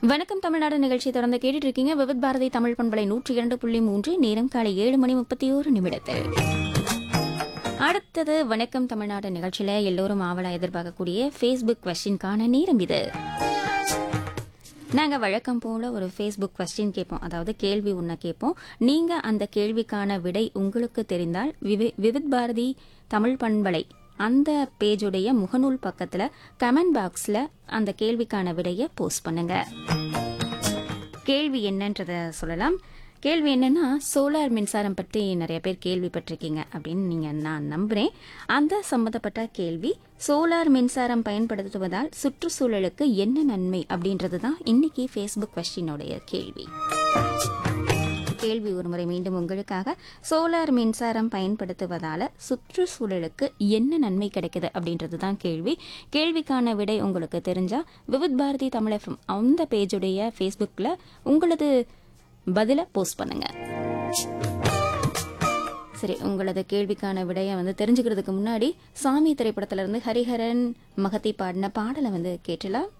வணக்கம் தமிழ்நாடு நிகழ்ச்சி தொடர்ந்து கேட்டுட்டு இருக்கீங்க விவித் பாரதி தமிழ் பண்பலை நூற்றி இரண்டு புள்ளி மூன்று நேரம் காலை ஏழு மணி முப்பத்தி ஓரு நிமிடத்தில் அடுத்தது வணக்கம் தமிழ்நாடு நிகழ்ச்சியில எல்லோரும் ஆவலா எதிர்பார்க்கக்கூடிய ஃபேஸ்புக் கொஸ்டின்கான நேரம் இது நாங்க வழக்கம் போல ஒரு ஃபேஸ்புக் கொஸ்டின் கேட்போம் அதாவது கேள்வி ஒன்று கேட்போம் நீங்க அந்த கேள்விக்கான விடை உங்களுக்கு தெரிந்தால் விவி- விவித் பாரதி தமிழ் பண்பலை அந்த பேஜுடைய முகநூல் பக்கத்துல கமெண்ட் பாக்ஸ்ல அந்த கேள்விக்கான விடையை போஸ்ட் பண்ணுங்க கேள்வி என்னன்றத சொல்லலாம் கேள்வி என்னன்னா சோலார் மின்சாரம் பற்றி நிறைய பேர் கேள்விப்பட்டிருக்கீங்க அப்படின்னு நீங்க நான் நம்புறேன் அந்த சம்பந்தப்பட்ட கேள்வி சோலார் மின்சாரம் பயன்படுத்துவதால் சுற்றுச்சூழலுக்கு என்ன நன்மை அப்படின்றது தான் இன்னைக்கு ஃபேஸ்புக் கொஸ்டினோடைய கேள்வி கேள்வி ஒருமுறை மீண்டும் உங்களுக்காக சோலார் மின்சாரம் பயன்படுத்துவதால சுற்றுச்சூழலுக்கு என்ன நன்மை கிடைக்குது அப்படின்றது தான் கேள்வி கேள்விக்கான விடை உங்களுக்கு தெரிஞ்சா விவித் பாரதி தமிழ் எஃப்எம் அந்த பேஜுடைய ஃபேஸ்புக்கில் உங்களது பதிலை போஸ்ட் பண்ணுங்க சரி உங்களது கேள்விக்கான விடையை வந்து தெரிஞ்சுக்கிறதுக்கு முன்னாடி சாமி திரைப்படத்துல இருந்து ஹரிஹரன் மகத்தி பாடின பாடலை வந்து கேட்டலாம்